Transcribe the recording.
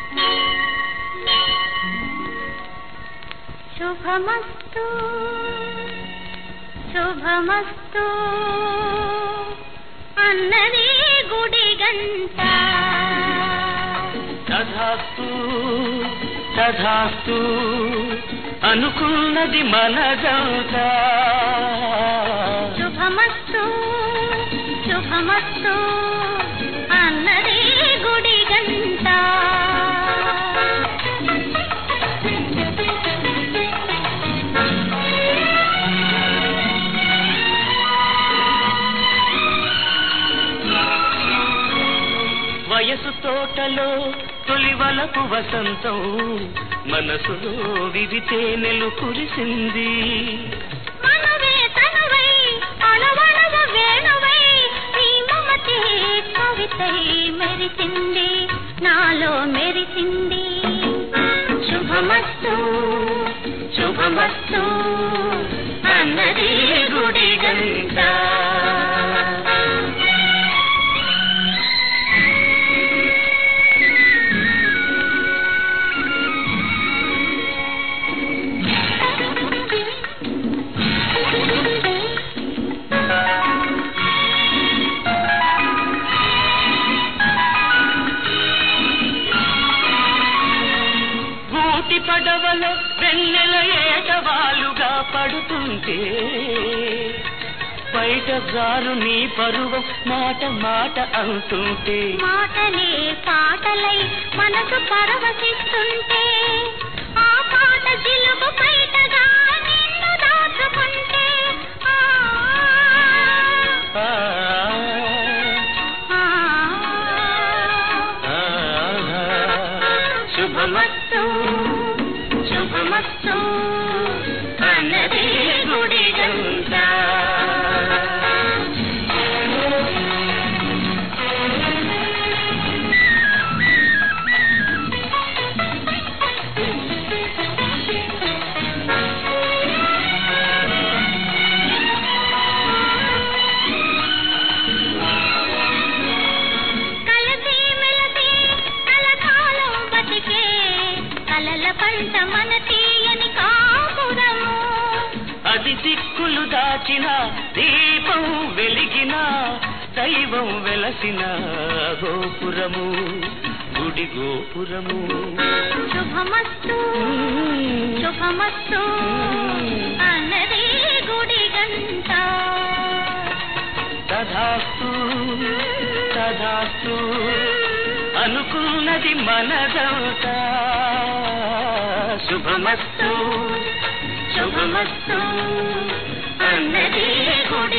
శుభమస్తు శుభమస్తు అన్నది గుడి గంట తథాస్తు తథాస్తు అనుకున్నది మనదంతా శుభమస్తు శుభమస్తు అన్నది గుడి గంట వయసు తోటలో తొలివలపు వసంతం మనసులో వివితే నెలు కురిసింది మనవే తనువై అణవణవ వేణువై నీ మమతే కవితై మెరిసింది నాలో మెరిసింది శుభమస్తు శుభమస్తు అన్నది గుడి గంట ఊటి పడవలో వెన్నెల ఏటవాలుగా పడుతుంటే బయట జారు నీ పరువం మాట మాట అంటుంటే మాటలే పాటలై మనసు పరవశిస్తుంటే ఆ పాట జిలుగు బయటగా నిన్ను దాచుకుంటే ఆ, ఆ, ఆ, ఆ, శుభమస్తు శుభమస్తు అన్నది గుడి గంట కలసి మెలసి కలకాలం బతికే కలల పంట మన తీయని కాపురము అది దిక్కులు దాచిన దీపం వెలిగిన దైవం వెలసిన గోపురము గుడి గోపురము శుభమస్తు శుభమస్తు అన్నది గుడి గంట తథాస్తు తథాస్తు అనుకున్నది మనదంతా శుభమస్తు శుభమస్తు అన్నది గుడి